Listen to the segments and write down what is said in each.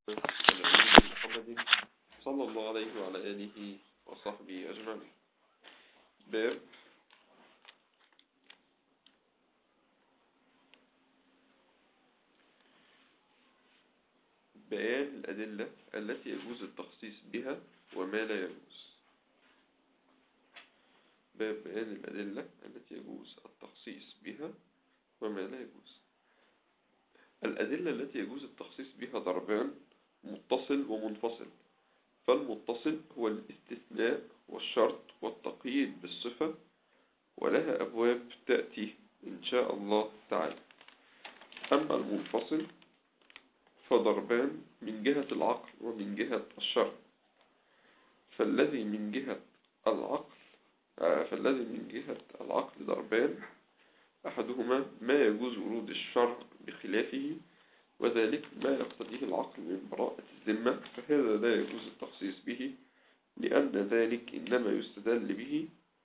محمد صلى الله عليه وعلى آله وصحبه أجمعين باب بيان الأدلة التي يجوز التخصيص بها وما لا يجوز باب بيان الأدلة التي يجوز التخصيص بها وما لا يجوز الأدلة التي يجوز التخصيص بها ضربان متصل ومنفصل فالمتصل هو الاستثناء والشرط والتقييد بالصفة ولها أبواب تأتي إن شاء الله تعالى أما المنفصل فضربان من جهة العقل ومن جهة الشرع فالذي من جهة العقل فالذي من جهة العقل ضربان أحدهما ما يجوز ورود الشرع بخلافه وذلك ما يقتضيه العقل من براءة الذمة فهذا لا يجوز التخصيص به لأن ذلك إنما يستدل به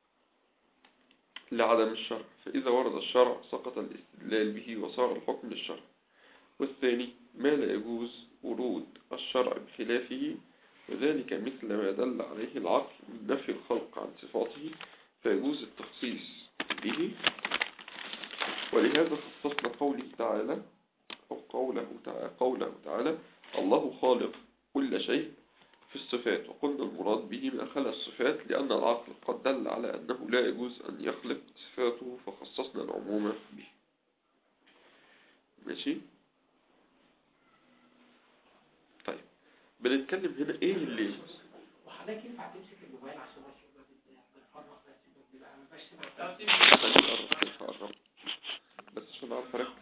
لعدم الشرع فإذا ورد الشرع سقط الاستدلال به وصار الحكم للشرع والثاني ما لا يجوز ورود الشرع بخلافه وذلك مثل ما دل عليه العقل من نفي الخلق عن صفاته فيجوز التخصيص به ولهذا خصصنا قوله تعالى أو قوله تعالى, قوله تعالى الله خالق كل شيء في الصفات وقلنا المراد به ما خلق الصفات لأن العقل قد دل على أنه لا يجوز أن يخلق صفاته فخصصنا العموم به ماشي طيب بنتكلم هنا ايه اللي يجوز وحضرتك ينفع تمسك الموبايل عشان بتفرغ بس بيبقى ما فيهاش خليني أقرب كيف أقرب بس عشان أعرف أركز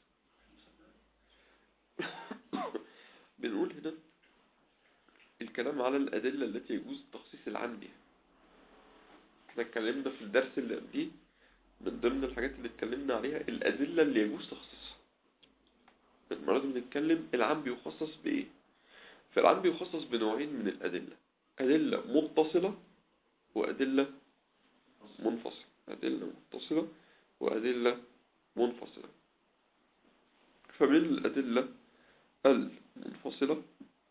بنقول هنا الكلام على الأدلة التي يجوز التخصيص العام بها احنا اتكلمنا في الدرس اللي قبليه من ضمن الحاجات اللي اتكلمنا عليها الأدلة اللي يجوز تخصيصها المرة دي بنتكلم العام بيخصص بإيه فالعام بيخصص بنوعين من الأدلة أدلة متصلة وأدلة منفصلة أدلة متصلة وأدلة منفصلة فمن الأدلة المنفصلة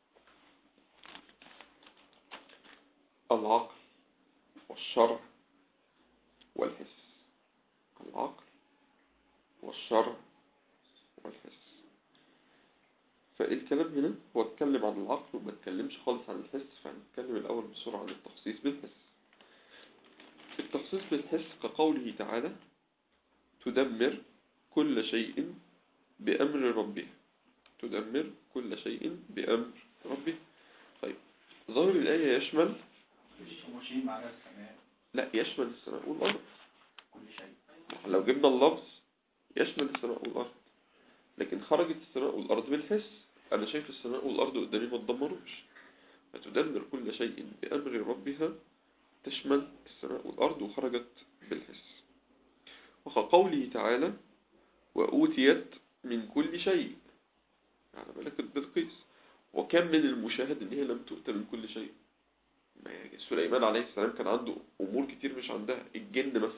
العقل والشرع والحس العقل والشرع والحس فالكلام هنا هو اتكلم عن العقل وما اتكلمش خالص عن الحس فهنتكلم الأول بسرعة عن التخصيص بالحس التخصيص بالحس كقوله تعالى تدمر كل شيء بأمر ربه تدمر كل شيء بأمر ربه طيب ظاهر الآية يشمل ماشيين مع السماء لا يشمل السماء والأرض كل شيء لو جبنا اللفظ يشمل السماء والأرض لكن خرجت السماء والأرض بالحس أنا شايف السماء والأرض قدامي ما تدمروش فتدمر كل شيء بأمر ربها تشمل السماء والأرض وخرجت بالحس وكقوله تعالى وأوتيت من كل شيء يعني ملكة بلقيس وكم من المشاهد إن هي لم تؤت من كل شيء ما يعني سليمان عليه السلام كان عنده أمور كتير مش عندها الجن مثلا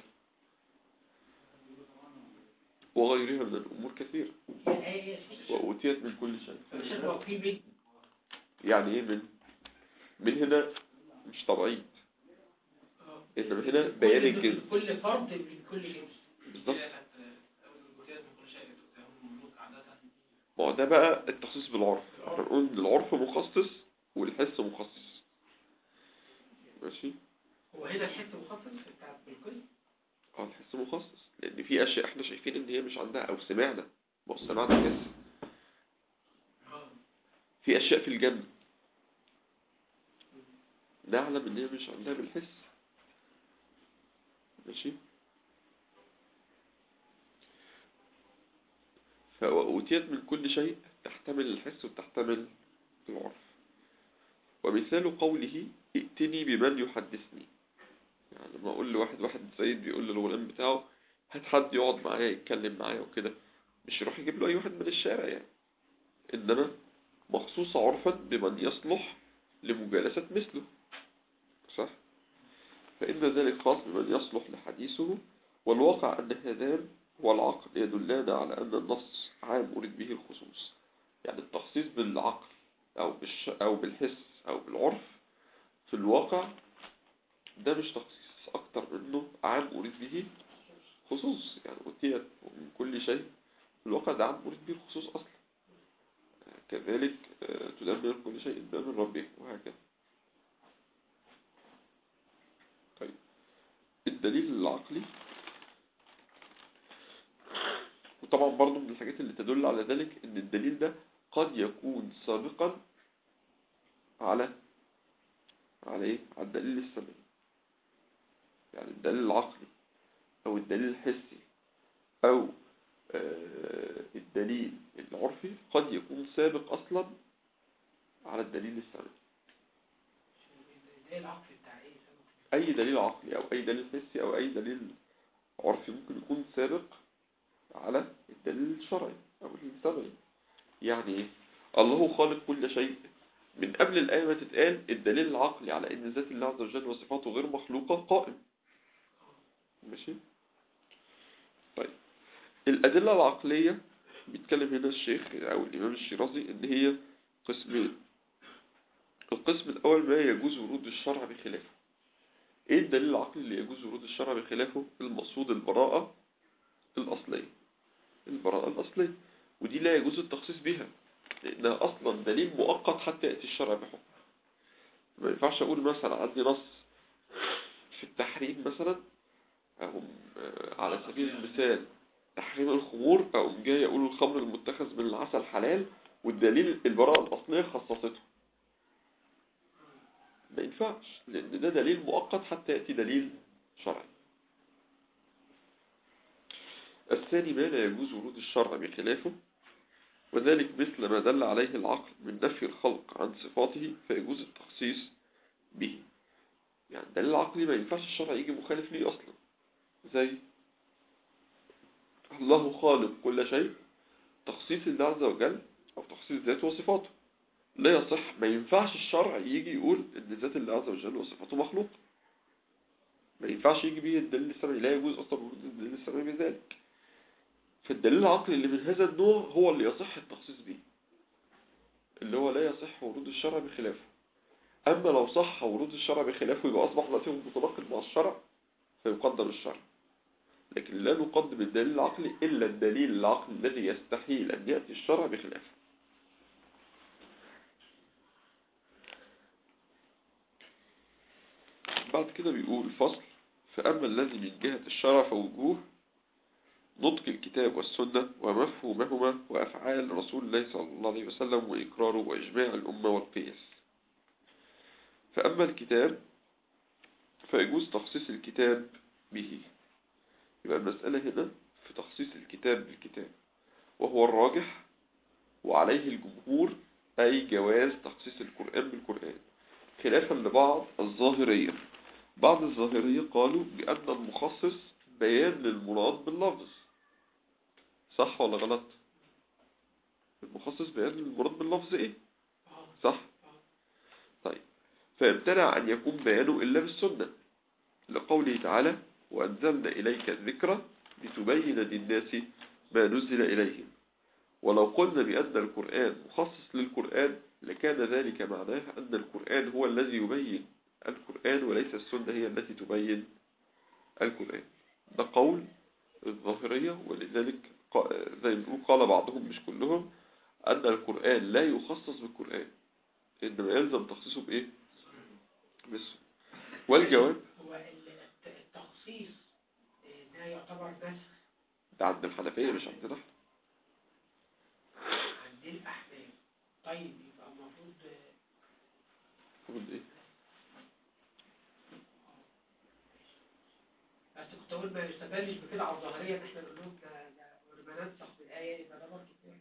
وغيرها من الأمور كثير وأوتيت من كل شيء يعني إيه من من هنا مش طبيعي إنما هنا بيان الجنس كل فرد من كل جنس بالظبط ما هو ده بقى التخصيص بالعرف احنا بنقول ان العرف مخصص والحس مخصص ماشي هو هنا الحس مخصص بتاع بالكل اه الحس مخصص لان في اشياء احنا شايفين ان هي مش عندها او سمعنا ما هو سمعنا حس في اشياء في الجنة نعلم ان هي مش عندها بالحس ماشي فأوتيت من كل شيء تحتمل الحس وتحتمل العرف ومثال قوله ائتني بمن يحدثني يعني لما أقول لواحد واحد زيد بيقول للغلام بتاعه هات حد يقعد معايا يتكلم معايا وكده مش يروح يجيب له أي واحد من الشارع يعني إنما مخصوص عرفا بمن يصلح لمجالسة مثله صح فإن ذلك خاص بمن يصلح لحديثه والواقع أن هذان والعقل يدلان على أن النص عام أريد به الخصوص يعني التخصيص بالعقل أو بالش أو بالحس أو بالعرف في الواقع ده مش تخصيص أكتر منه عام أريد به خصوص يعني أتيت من كل شيء في الواقع ده عام أريد به خصوص أصلا كذلك آه، تدمر كل شيء من ربه وهكذا طيب الدليل العقلي وطبعا برضو من الحاجات اللي تدل على ذلك ان الدليل ده قد يكون سابقا على على ايه على الدليل السمعي يعني الدليل العقلي او الدليل الحسي او آه، الدليل العرفي قد يكون سابق اصلا على الدليل السمعي زي العقل بتاع ايه سبب اي دليل عقلي او اي دليل حسي او اي دليل عرفي ممكن يكون سابق على الدليل الشرعي او السمعي يعني ايه الله خالق كل شيء من قبل الآية ما تتقال الدليل العقلي على ان ذات الله عز وجل وصفاته غير مخلوقة قائم ماشي طيب الأدلة العقلية بيتكلم هنا الشيخ أو الإمام الشيرازي إن هي قسمين القسم الأول ما يجوز ورود الشرع بخلافه إيه الدليل العقلي اللي يجوز ورود الشرع بخلافه المقصود البراءة الأصلية البراءة الأصلية ودي لا يجوز التخصيص بها لأنها أصلا دليل مؤقت حتى يأتي الشرع بحكم ما ينفعش أقول مثلا عندي نص في التحريم مثلا أو آه، على سبيل المثال تحريم الخمور أو جاي أقول الخمر المتخذ من العسل حلال والدليل البراءة الأصلية خصصته ما ينفعش لأن ده دليل مؤقت حتى يأتي دليل شرعي الثاني ما لا يجوز ورود الشرع بخلافه وذلك مثل ما دل عليه العقل من نفي الخلق عن صفاته فيجوز التخصيص به يعني الدليل العقلي ما ينفعش الشرع يجي مخالف ليه أصلا زي الله خالق كل شيء تخصيص الله عز وجل أو تخصيص ذاته وصفاته لا يصح ما ينفعش الشرع يجي يقول ان ذات الله عز وجل وصفاته مخلوق ما ينفعش يجي به الدليل السمعي لا يجوز اصلا ورود الدليل السمعي بذلك فالدليل العقلي اللي من هذا النوع هو اللي يصح التخصيص به اللي هو لا يصح ورود الشرع بخلافه اما لو صح ورود الشرع بخلافه يبقى اصبح دلوقتي متناقض مع الشرع فيقدم الشرع لكن لا نقدم الدليل العقلي الا الدليل العقلي الذي يستحيل ان ياتي الشرع بخلافه بعد كده بيقول فصل فأما الذي من جهة الشرع فوجوه نطق الكتاب والسنة ومفهومهما وأفعال رسول الله صلى الله عليه وسلم وإقراره وإجماع الأمة والقياس فأما الكتاب فيجوز تخصيص الكتاب به يبقى المسألة هنا في تخصيص الكتاب بالكتاب وهو الراجح وعليه الجمهور أي جواز تخصيص القرآن بالقرآن خلافا لبعض الظاهرية بعض الظاهرية قالوا بأن المخصص بيان للمراد باللفظ صح ولا غلط المخصص بيان للمراد باللفظ ايه اه صح طيب فيمتنع أن يكون بيانه إلا بالسنة لقوله تعالى وأنزلنا إليك الذكرى لتبين للناس ما نزل إليهم ولو قلنا بأن القرآن مخصص للقرآن لكان ذلك معناه أن القرآن هو الذي يبين القرآن وليس السنة هي التي تبين القرآن ده قول الظاهرية ولذلك قا- زي ما بنقول قال بعضهم مش كلهم أن القرآن لا يخصص بالقرآن إنما يلزم تخصيصه بإيه؟ بالسنة والجواب هو ال- الت- التخصيص آه، ده يعتبر نسخ ده عند الحنفية مش عندنا احنا. عند الأحناف طيب يبقى المفروض آه، المفروض إيه؟ بس كنت أقول ما يستدلش بكده على الظاهرية إن إحنا نقول لهم ده ده لما ننسخ بالآية يبقى ده برضه كده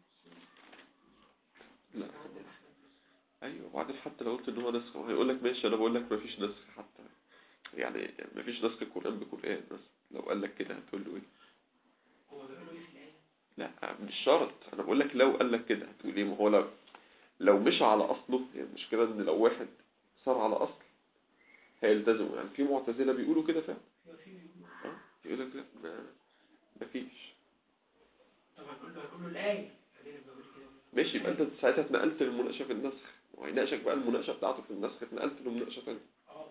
لا عند الأحناف ايوه وبعدين حتى لو قلت ان هو نسخ هو هيقول لك ماشي انا بقول لك مفيش نسخ حتى يعني مفيش نسخ القرآن بقرآن بس لو قال لك كده هتقول له ايه هو بيقولوا إيه في الآية؟ لا مش شرط انا بقول لك لو قال لك كده هتقول ايه ما هو لو لو مش على اصله يعني المشكله ان لو واحد صار على اصل هيلتزم يعني في معتزله بيقولوا كده فعلا في في بيقولوا اه يقول لك لا ما مفيش طب هنقول له هنقول له الآية يعني أنا بقول كده ماشي يبقى انت ساعتها اتنقلت للمناقشه في النسخ وهيناقشك بقى المناقشة بتاعته في النسخ اتنقلت لمناقشة تانية اه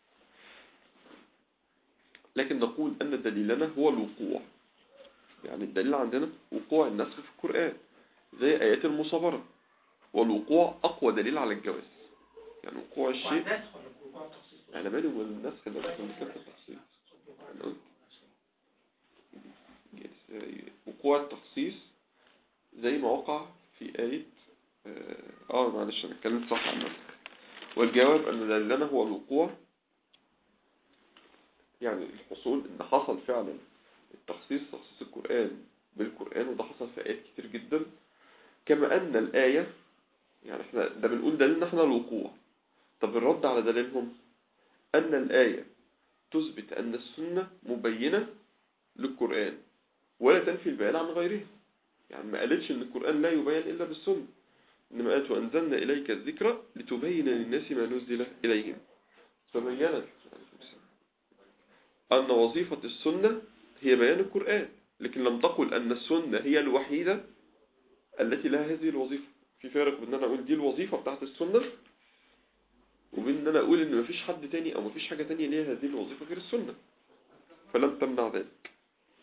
لكن نقول أن دليلنا هو الوقوع يعني الدليل عندنا وقوع النسخ في القرآن زي آيات المصابرة والوقوع أقوى دليل على الجواز يعني وقوع الشيء والنسخ ولا الوقوع التخصيص أنا مالي والنسخ ده بس بنتكلم في التفصيل أنا قلت وقوع التخصيص زي ما وقع في آية اه آه، معلش انا اتكلمت صح عن النسخ والجواب ان دليلنا هو الوقوع يعني الحصول ان حصل فعلا التخصيص تخصيص القرآن بالقرآن وده حصل في آيات كتير جدا كما ان الآية يعني احنا ده بنقول دليلنا احنا الوقوع طب الرد على دليلهم ان الآية تثبت ان السنة مبينة للقرآن ولا تنفي البيان عن غيرها يعني ما قالتش ان القرآن لا يبين الا بالسنة إنما قالت وأنزلنا إليك الذكر لتبين للناس ما نزل إليهم فبينت أن وظيفة السنة هي بيان القرآن لكن لم تقل أن السنة هي الوحيدة التي لها هذه الوظيفة في فارق بين أن أنا أقول دي الوظيفة بتاعت السنة وبين أن أنا أقول إن مفيش حد تاني أو مفيش حاجة تانية ليها هذه الوظيفة غير السنة فلم تمنع ذلك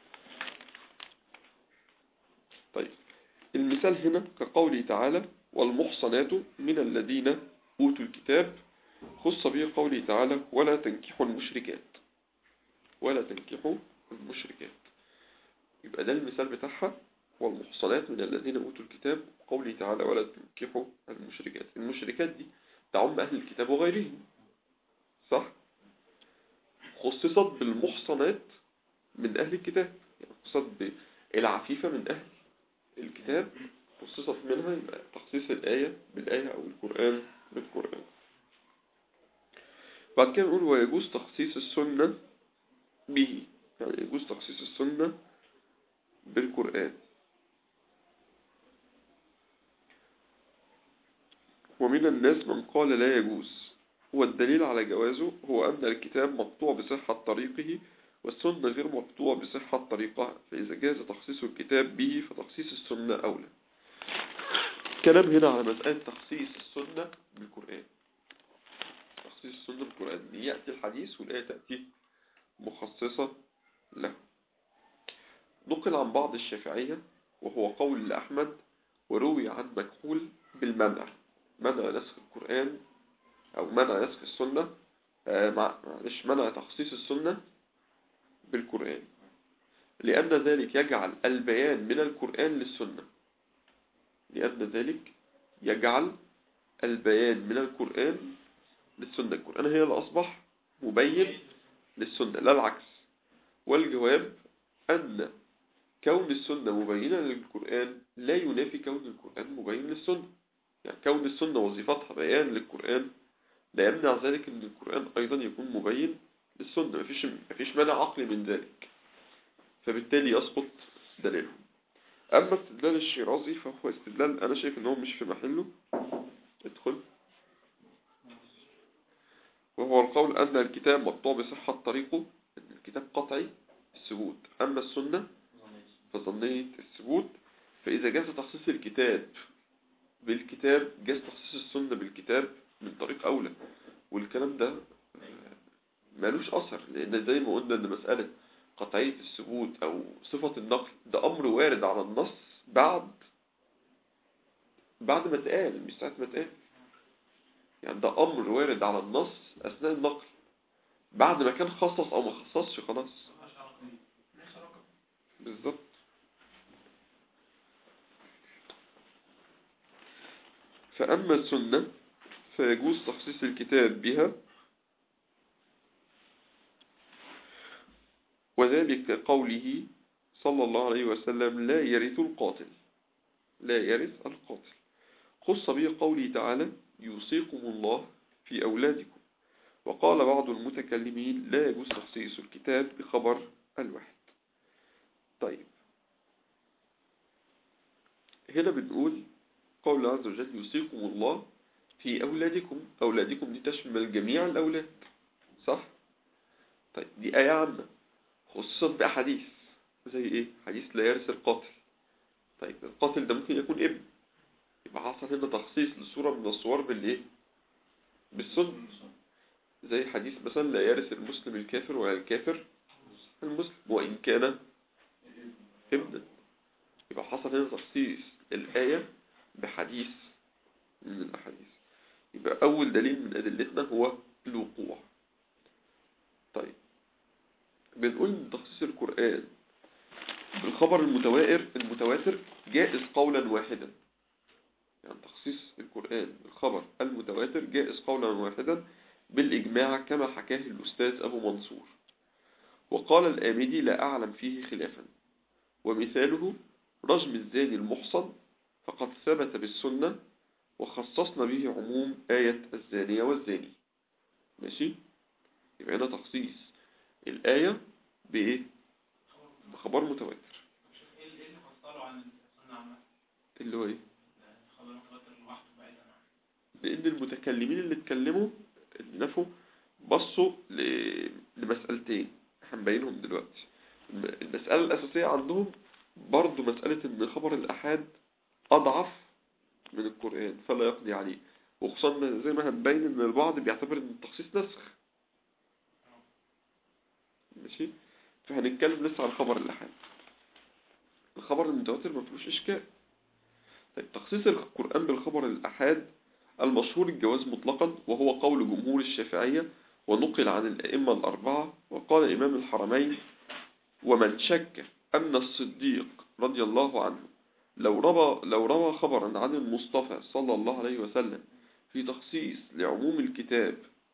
طيب المثال هنا كقوله تعالى والمحصنات من الذين أوتوا الكتاب خص به قوله تعالى ولا تنكحوا المشركات ولا تنكحوا المشركات يبقى ده المثال بتاعها والمحصنات من الذين أوتوا الكتاب قوله تعالى ولا تنكحوا المشركات المشركات دي تعم أهل الكتاب وغيرهم صح خصصت بالمحصنات من أهل الكتاب يعني خصصت بالعفيفة من أهل الكتاب خصصت منها يبقى تخصيص الآية بالآية أو القرآن بالقرآن بعد كده نقول ويجوز تخصيص السنة به يعني يجوز تخصيص السنة بالقرآن ومن الناس من قال لا يجوز والدليل على جوازه هو أن الكتاب مقطوع بصحة طريقه والسنة غير مقطوع بصحة طريقها فإذا جاز تخصيص الكتاب به فتخصيص السنة أولى كلام هنا على مسألة تخصيص السنة بالقرآن تخصيص السنة بالقرآن يأتي الحديث والآية تأتي مخصصة له نقل عن بعض الشافعية وهو قول لأحمد وروي عن مكحول بالمنع منع نسخ القرآن أو منع نسخ السنة آه، مع- معلش منع تخصيص السنة بالقرآن لأن ذلك يجعل البيان من القرآن للسنة لأن ذلك يجعل البيان من القرآن للسنة القرآن هي اللي أصبح مبين للسنة لا العكس والجواب أن كون السنة مبينة للقرآن لا ينافي كون القرآن مبين للسنة يعني كون السنة وظيفتها بيان للقرآن لا يمنع ذلك أن القرآن أيضا يكون مبين للسنة مفيش, مفيش مانع عقلي من ذلك فبالتالي يسقط دليلهم أما استدلال الشيرازي فهو استدلال أنا شايف أنه مش في محله ادخل وهو القول أن الكتاب مقطوع بصحة طريقه أن الكتاب قطعي الثبوت أما السنة فظنية الثبوت فإذا جاز تخصيص الكتاب بالكتاب جاز تخصيص السنة بالكتاب من طريق أولى والكلام ده آه، مالوش أثر لأن زي ما قلنا أن مسألة قطعية الثبوت أو صفة النقل ده أمر وارد على النص بعد بعد ما اتقال مش ساعة ما اتقال يعني ده أمر وارد على النص أثناء النقل بعد ما كان خصص أو ما خصصش خلاص بالظبط فأما السنة فيجوز تخصيص الكتاب بها وذلك قوله صلى الله عليه وسلم لا يرث القاتل لا يرث القاتل خص به قوله تعالى يوصيكم الله في أولادكم وقال بعض المتكلمين لا يجوز تخصيص الكتاب بخبر الواحد طيب هنا بنقول قول الله عز وجل يوصيكم الله في أولادكم أولادكم دي تشمل جميع الأولاد صح؟ طيب دي آية عامة خصصت بأحاديث زي إيه؟ حديث لا يرث القاتل طيب القاتل ده ممكن يكون ابن يبقى حصل هنا تخصيص لصورة من الصور بالايه بالسنة زي حديث مثلا لا يرث المسلم الكافر ولا الكافر المسلم وإن كان ابنا يبقى حصل هنا تخصيص الآية بحديث من الأحاديث يبقى أول دليل من أدلتنا هو الوقوع طيب بنقول إن تخصيص القرآن بالخبر المتواتر المتواتر جائز قولا واحدا يعني تخصيص القرآن بالخبر المتواتر جائز قولا واحدا بالإجماع كما حكاه الأستاذ أبو منصور وقال الآمدي لا أعلم فيه خلافا ومثاله رجم الزاني المحصن فقد ثبت بالسنة وخصصنا به عموم آية الزانية والزاني ماشي يبقى هنا تخصيص الآية بإيه بخبر متواتر ايه اللي إيه اللي فصله عن السنة عامة؟ اللي هو إيه الخبر المتواتر لوحده بعيدا عن لأن المتكلمين اللي اتكلموا نفوا بصوا ل- لمسألتين هنبينهم دلوقتي الم- المسألة الأساسية عندهم برضو مسألة إن خبر الأحاد أضعف من القرآن فلا يقضي عليه وخصوصا ما- زي ما هنبين إن البعض بيعتبر إن التخصيص نسخ ماشي فهنتكلم لسه عن خبر الأحاد الخبر المتواتر ما فيهوش إشكال طيب تخصيص القرآن بالخبر الأحاد المشهور الجواز مطلقا وهو قول جمهور الشافعية ونقل عن الأئمة الأربعة وقال إمام الحرمين ومن شك أن الصديق رضي الله عنه لو روى, لو روى خبرا عن المصطفى صلى الله عليه وسلم في تخصيص لعموم الكتاب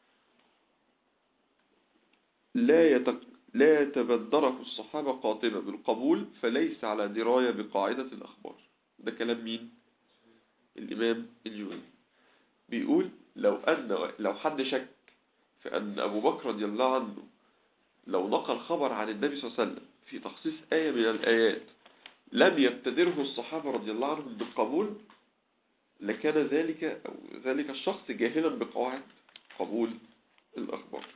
لا يتق لا يتبدره الصحابة قاطبة بالقبول فليس على دراية بقاعدة الأخبار ده كلام مين؟ الإمام الجويني بيقول لو أن لو حد شك في أن أبو بكر رضي الله عنه لو نقل خبر عن النبي صلى الله عليه وسلم في تخصيص آية من الآيات لم يبتدره الصحابة رضي الله عنهم بالقبول لكان ذلك أو ذلك الشخص جاهلا بقواعد قبول الأخبار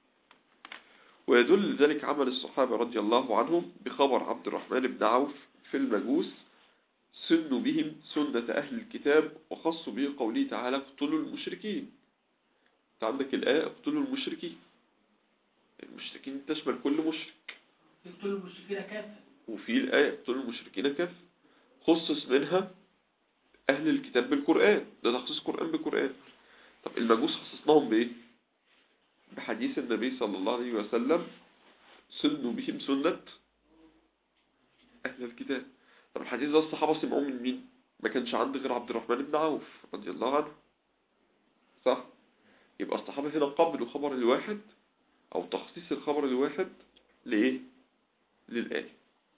ويدل ذلك عمل الصحابة رضي الله عنهم بخبر عبد الرحمن بن عوف في المجوس سنوا بهم سنة أهل الكتاب وخصوا به قوله تعالى اقتلوا المشركين انت عندك الآية اقتلوا المشركين المشركين تشمل كل مشرك يقتلوا المشركين كافة وفي الآية اقتلوا المشركين كف خصص منها أهل الكتاب بالقرآن ده تخصيص القرآن بالقرآن طب المجوس خصصناهم بإيه؟ بحديث النبي صلى الله عليه وسلم سنوا بهم سنة أهل الكتاب طب الحديث ده الصحابة سمعوه من مين؟ ما كانش عند غير عبد الرحمن بن عوف رضي الله عنه صح؟ يبقى الصحابة هنا قبلوا خبر الواحد أو تخصيص الخبر الواحد لإيه؟ للآية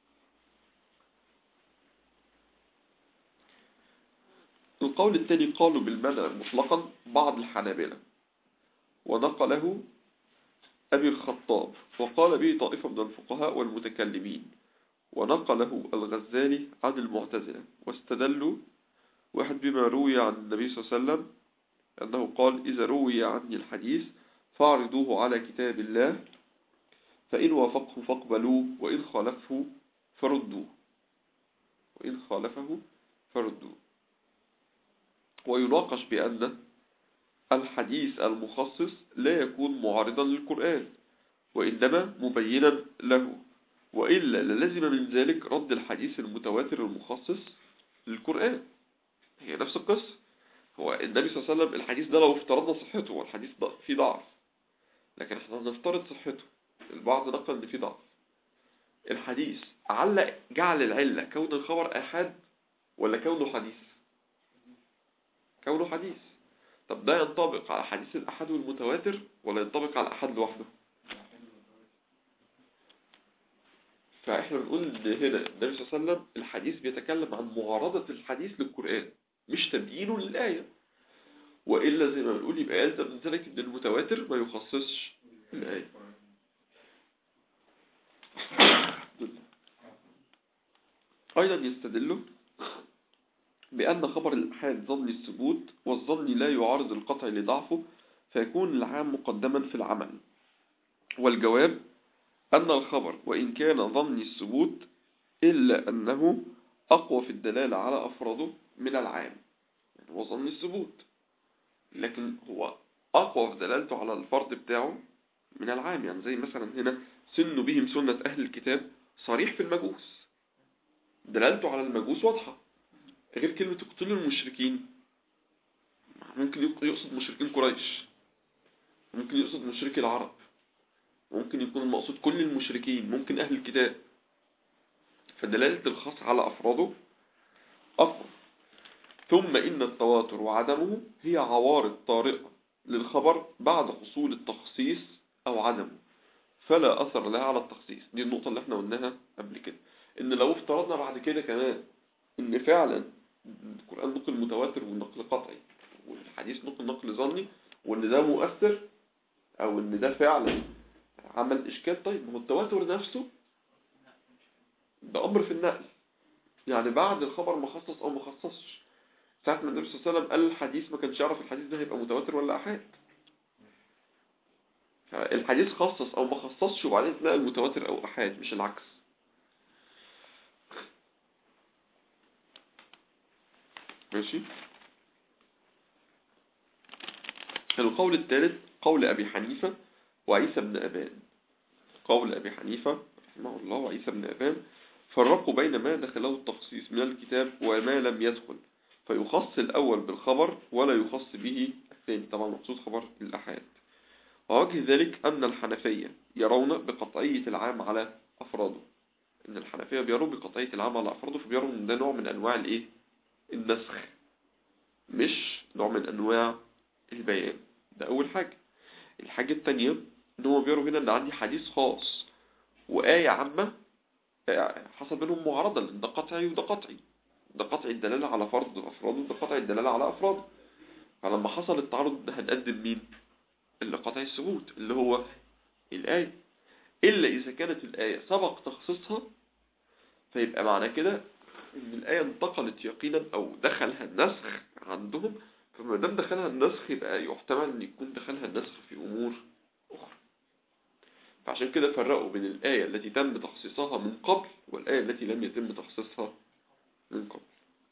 القول الثاني قالوا بالمنع مطلقا بعض الحنابلة ونقله أبي الخطاب وقال به طائفة من الفقهاء والمتكلمين ونقله الغزالي عن المعتزلة واستدلوا واحد بما روي عن النبي صلى الله عليه وسلم أنه قال إذا روي عني الحديث فاعرضوه على كتاب الله فإن وافقه فاقبلوه وإن خالفه فردوه وإن خالفه فردوه ويناقش بأن الحديث المخصص لا يكون معارضا للقرآن وإنما مبينا له وإلا للزم من ذلك رد الحديث المتواتر المخصص للقرآن هي نفس القصة هو النبي صلى الله عليه وسلم الحديث ده لو افترضنا صحته والحديث ده فيه ضعف لكن احنا هنفترض صحته البعض نقل ان فيه ضعف الحديث علق جعل العلة كون الخبر أحد ولا كونه حديث كونه حديث طب ده ينطبق على حديث الأحد والمتواتر ولا ينطبق على الأحد لوحده فإحنا بنقول إن هنا النبي صلى الله عليه وسلم الحديث بيتكلم عن معارضة الحديث للقرآن مش تبيينه للآية وإلا زي ما بنقول يبقى يلزم من ذلك إن المتواتر ما يخصصش الآية أيضا يستدل بأن خبر الأحاد ظن الثبوت والظن لا يعارض القطع لضعفه فيكون العام مقدما في العمل والجواب أن الخبر وإن كان ظن الثبوت إلا أنه أقوى في الدلالة على أفراده من العام وظن الثبوت لكن هو أقوى في دلالته على الفرض بتاعه من العام يعني زي مثلا هنا سن بهم سنة أهل الكتاب صريح في المجوس دلالته على المجوس واضحة غير كلمة اقتلوا المشركين ممكن يقصد مشركين قريش ممكن يقصد مشركي العرب ممكن يكون المقصود كل المشركين ممكن أهل الكتاب فدلالة الخاص على أفراده أقوى ثم إن التواتر وعدمه هي عوارض طارئة للخبر بعد حصول التخصيص أو عدمه فلا أثر لها على التخصيص دي النقطة اللي احنا قلناها قبل كده إن لو افترضنا بعد كده كمان إن فعلا القرآن نقل متواتر والنقل قطعي والحديث نقل نقل ظني وإن ده مؤثر أو إن ده فعلا عمل إشكال طيب ما هو التواتر نفسه ده أمر في النقل يعني بعد الخبر مخصص أو مخصصش ساعة ما النبي صلى الله عليه وسلم قال الحديث ما كانش يعرف الحديث ده هيبقى متواتر ولا أحاد الحديث خصص أو ما خصصش وبعدين تلاقي متواتر أو أحاد مش العكس ماشي القول الثالث قول أبي حنيفة وعيسى بن أبان قول أبي حنيفة رحمه الله وعيسى بن أبان فرقوا بين ما دخله التخصيص من الكتاب وما لم يدخل فيخص الأول بالخبر ولا يخص به الثاني طبعا مقصود خبر الأحاد ووجه ذلك أن الحنفية يرون بقطعية العام على أفراده إن الحنفية بيروا بقطعية العام على أفراده فبيروا إن ده نوع من أنواع الإيه؟ النسخ مش نوع من أنواع البيان ده أول حاجة الحاجة التانية إن هو بيروا هنا إن عندي حديث خاص وآية عامة حصل بينهم معارضة لأن ده قطعي وده قطعي ده قطعي الدلالة على فرض أفراد وده قطعي الدلالة على أفراد فلما حصل التعارض ده هنقدم مين اللي قطعي الثبوت اللي هو الآية إلا إذا كانت الآية سبق تخصيصها فيبقى معنى كده إن الآية انتقلت يقينا أو دخلها النسخ عندهم فما دام دخلها النسخ يبقى يحتمل أن يكون دخلها النسخ في أمور أخرى فعشان كده فرقوا بين الآية التي تم تخصيصها من قبل والآية التي لم يتم تخصيصها من قبل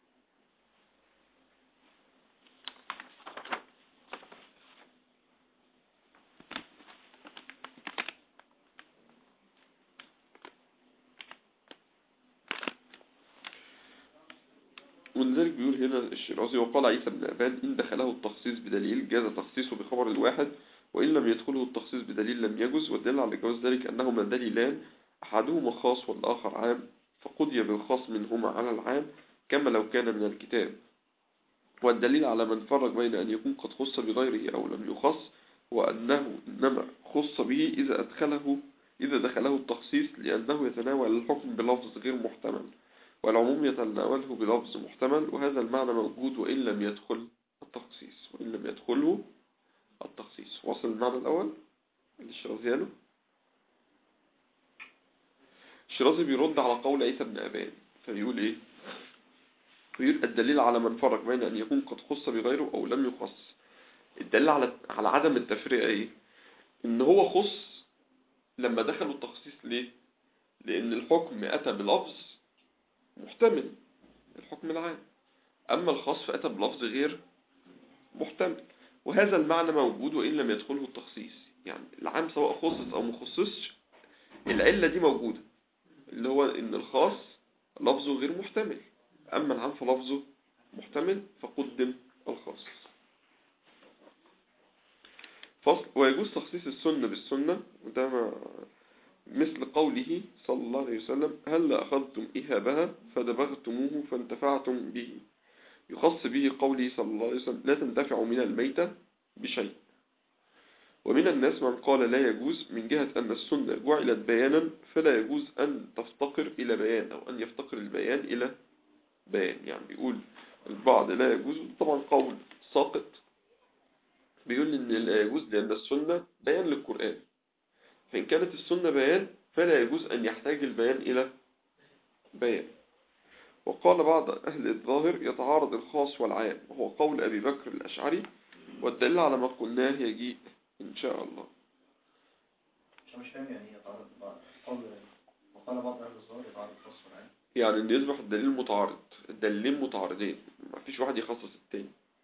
ولذلك بيقول هنا الشيرازي وقال عيسى بن أبان إن دخله التخصيص بدليل جاز تخصيصه بخبر الواحد وإن لم يدخله التخصيص بدليل لم يجز والدليل على جواز ذلك أنهما دليلان أحدهما خاص والآخر عام فقضي بالخاص منهما على العام كما لو كان من الكتاب والدليل على من فرق بين أن يكون قد خص بغيره أو لم يخص وأنه إنما خص به إذا أدخله إذا دخله التخصيص لأنه يتناول الحكم بلفظ غير محتمل والعموم يتناوله بلفظ محتمل وهذا المعنى موجود وإن لم يدخل التخصيص وإن لم يدخله التخصيص وصل المعنى الأول الشرازي قاله الشرازي بيرد على قول عيسى بن أبان فبيقول إيه بيقول الدليل على من فرق بين أن يكون قد خص بغيره أو لم يخص الدليل على على عدم التفرقة إيه إن هو خص لما دخلوا التخصيص ليه لأن الحكم أتى بلفظ محتمل الحكم العام أما الخاص فأتى بلفظ غير محتمل وهذا المعنى موجود وإن لم يدخله التخصيص يعني العام سواء خصص أو مخصصش العلة دي موجودة اللي هو إن الخاص لفظه غير محتمل أما العام فلفظه محتمل فقدم الخاص فصل ويجوز تخصيص السنة بالسنة وده ما مثل قوله صلى الله عليه وسلم هل أخذتم إهابها فدبغتموه فانتفعتم به يخص به قوله صلى الله عليه وسلم لا تنتفع من الميتة بشيء ومن الناس من قال لا يجوز من جهة أن السنة جعلت بيانا فلا يجوز أن تفتقر إلى بيان أو أن يفتقر البيان إلى بيان يعني بيقول البعض لا يجوز طبعا قول ساقط بيقول إن لا يجوز لأن السنة بيان للقرآن فإن كانت السنة بيان فلا يجوز أن يحتاج البيان إلى بيان وقال بعض أهل الظاهر يتعارض الخاص والعام وهو قول أبي بكر الأشعري والدليل على ما قلناه يجيء إن شاء الله عشان مش فاهم يعني ايه يتعارض بعض قول وقال بعض اهل الظاهر يتعارض خاص والعام يعني إن يصبح الدليل متعارض الدليلين متعارضين ما فيش واحد يخصص التاني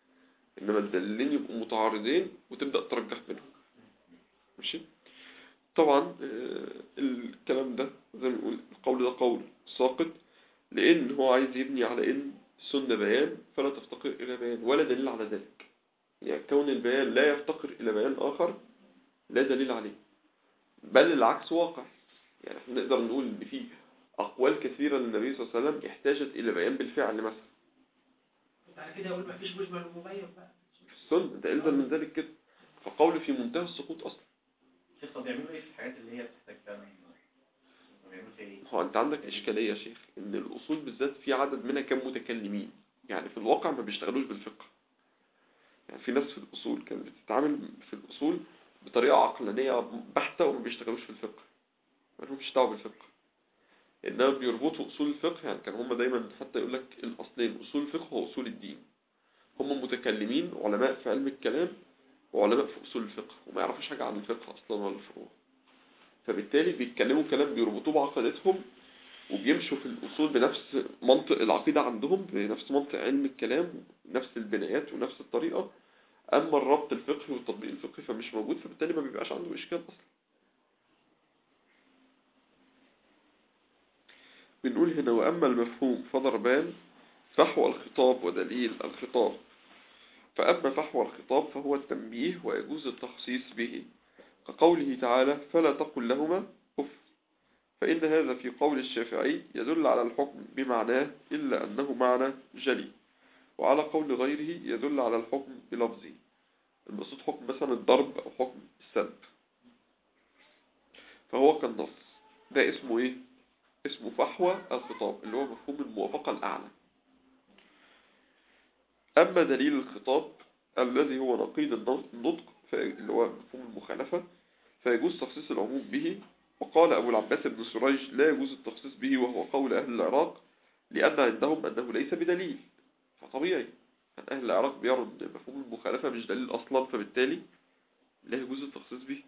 انما الدليلين يبقوا متعارضين وتبدأ ترجح بينهم ماشي طبعا آه، الكلام ده زي ما نقول القول ده قول ساقط لان هو عايز يبني على ان السنة بيان فلا تفتقر الى بيان ولا دليل على ذلك يعني كون البيان لا يفتقر الى بيان اخر لا دليل عليه بل العكس واقع يعني احنا نقدر نقول ان في اقوال كثيرة للنبي صلى الله عليه وسلم احتاجت الى بيان بالفعل مثلا بعد كده يقول مفيش مجمل ومبين بقى في السنة ده إلزم من ذلك كده فقول في منتهى السقوط أصلا شيخ طب بيعملوا ايه في الحاجات اللي هي بتحتاج فعلا بيعملوا فيها ايه؟ هو أنت عندك إشكالية يا شيخ إن الأصول بالذات في عدد منها كان متكلمين يعني في الواقع ما بيشتغلوش بالفقه يعني في ناس في الأصول كانت بتتعامل في الأصول بطريقة عقلانية بحتة وما بيشتغلوش في الفقه ما لهمش دعوة بالفقه إنما بيربطوا أصول الفقه يعني كان هم دايما حتى يقول لك الأصلين أصول الفقه وأصول الدين هم متكلمين علماء في علم الكلام وعلماء في أصول الفقه وما يعرفوش حاجة عن الفقه أصلا ولا الفروع فبالتالي بيتكلموا كلام بيربطوه بعقيدتهم وبيمشوا في الأصول بنفس منطق العقيدة عندهم بنفس منطق علم الكلام نفس البنايات ونفس الطريقة أما الربط الفقهي والتطبيق الفقهي فمش موجود فبالتالي ما بيبقاش عنده إشكال أصلا بنقول هنا وأما المفهوم فضربان فحوى الخطاب ودليل الخطاب فأما فحوى الخطاب فهو التنبيه ويجوز التخصيص به كقوله تعالى فلا تقل لهما أف فإن هذا في قول الشافعي يدل على الحكم بمعناه إلا أنه معنى جلي وعلى قول غيره يدل على الحكم بلفظه المقصود حكم مثلا الضرب أو حكم السلب فهو كالنص ده اسمه ايه اسمه فحوى الخطاب اللي هو مفهوم الموافقة الأعلى أما دليل الخطاب الذي هو نقيض النطق ف- اللي هو مفهوم المخالفة فيجوز تخصيص العموم به وقال أبو العباس بن سريج لا يجوز التخصيص به وهو قول أهل العراق لأن عندهم أنه ليس بدليل فطبيعي أن أهل العراق بيروا أن مفهوم المخالفة مش دليل أصلا فبالتالي لا يجوز التخصيص به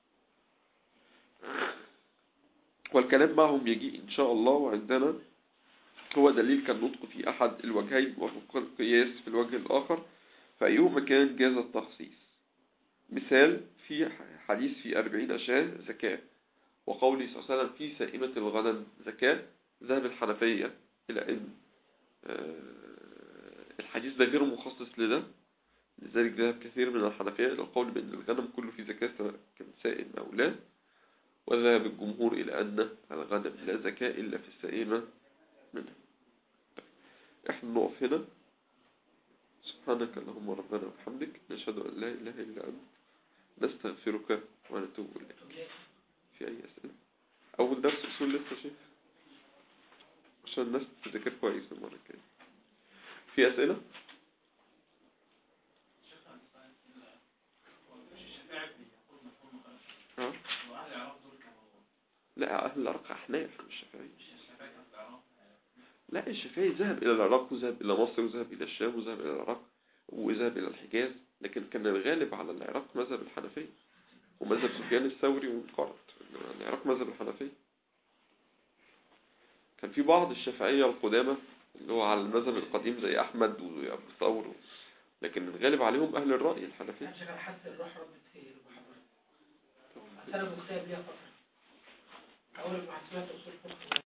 والكلام معهم يجي إن شاء الله وعندنا هو دليل كالنطق في أحد الوجهين وفق القياس في الوجه الآخر فأيهما كان جاز التخصيص مثال في حديث في أربعين شاه زكاة وقوله صلى الله عليه وسلم في سائمة الغنم زكاة ذهب الحنفية إلى أن آه، الحديث ده غير مخصص لده لذلك ذهب كثير من الحنفية إلى القول بأن الغنم كله في زكاة سواء كان سائم أو لا وذهب الجمهور إلى أن الغنم لا زكاة إلا في السائمة منها احنا نقف هنا سبحانك اللهم ربنا وبحمدك نشهد أن لا إله إلا أنت نستغفرك ونتوب إليك في أي أسئلة أول درس أصول لسه شيخ عشان الناس تذاكر كويس المرة الجاية في أسئلة؟ شيخ عن السؤال ال- هو مش الشافعي بيقول مفهوم مخالف ها؟ واهل العراق دول كانوا لا أهل العراق أحناف مش شافعي مش الشافعي كان في العراق لا الشافعي ذهب إلى العراق وذهب إلى مصر وذهب إلى الشام وذهب إلى العراق وذهب إلى الحجاز لكن كان الغالب على العراق مذهب الحنفية ومذهب سفيان الثوري ومقارد العراق مذهب الحنفية كان في بعض الشافعية القدامى اللي هو على المذهب القديم زي أحمد وأبو ثور لكن الغالب عليهم أهل الرأي الحنفية أنا شغال حاسس الروح ربت في المحاضرة أنا مكتئب ليها فترة أول ما سمعت أصول الفقه